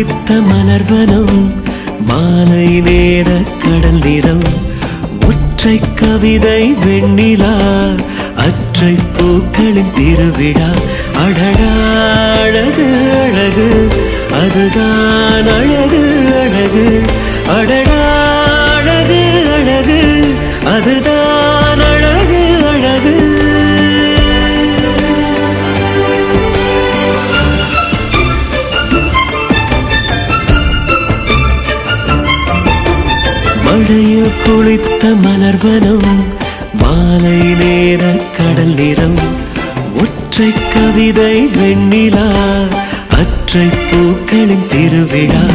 குளித்த மலர்வனம் மாலை நேர கடல் நிறம் ஒற்றை கவிதை வெண்ணிலா அற்றை பூக்களின் திருவிழா அடடா அழகு அழகு அதுதான் அழகு அழகு அடடா அழகு அழகு அதுதான் அழகு அழகு மழையில் குளித்த மலர்வனம் மாலை நேர கடல் நிறம் ஒற்றை கவிதை வெண்ணிலா அற்றை பூக்களின் திருவிழா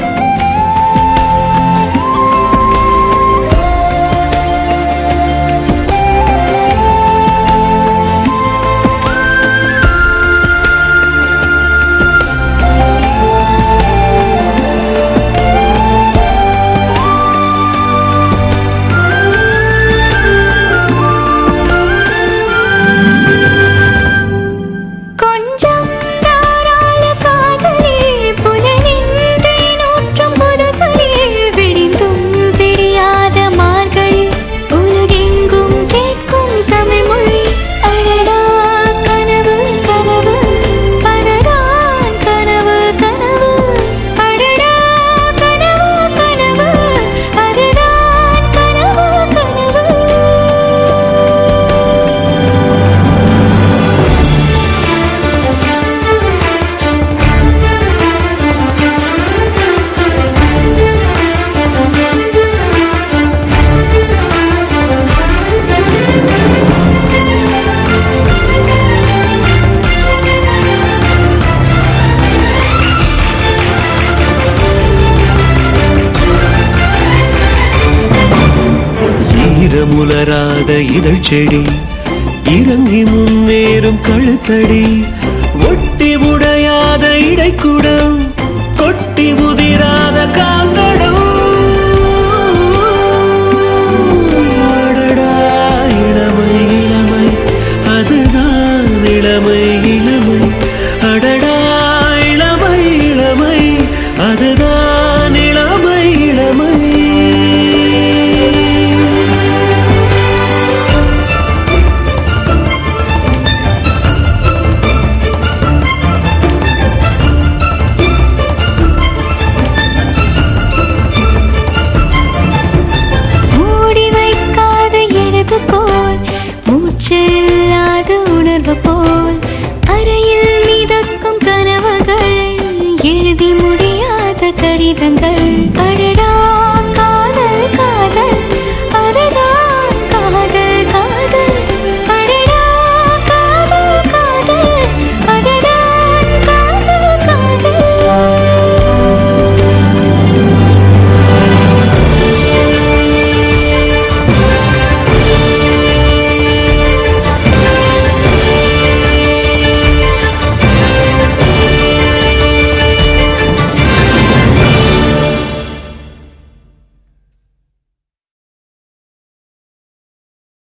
கொஞ்சம் தாராள காதலே புலனின்றி நூற்றும் புதுசொலே விடிந்தும் விடியாத மார்கழி உலகெங்கும் கேட்கும் தமிழ் மொழி அழடா கனவு கனவு அதுதான் கனவு கனவு அடடா கனவு கனவு அதுதான் கனவு கனவு ஈரமுலராத இதழ் செடி இறங்கி முன்னேறும் கழுத்தடி ஒட்டி உடையாத இடைக்குடம் கொட்டி முதிராத காந்தடம் அடடா, இளமை இளமை அதுதான் இளமை இளமை அடடா இளமை இளமை அதுதான் இளமை இளமை மூடி வைக்காத எழுது போல் மூச்சு இல்லாத உணர்வு போல் அறையில் மிதக்கும் கனவுகள் எழுதி முடியாத கடிதங்கள் அடடா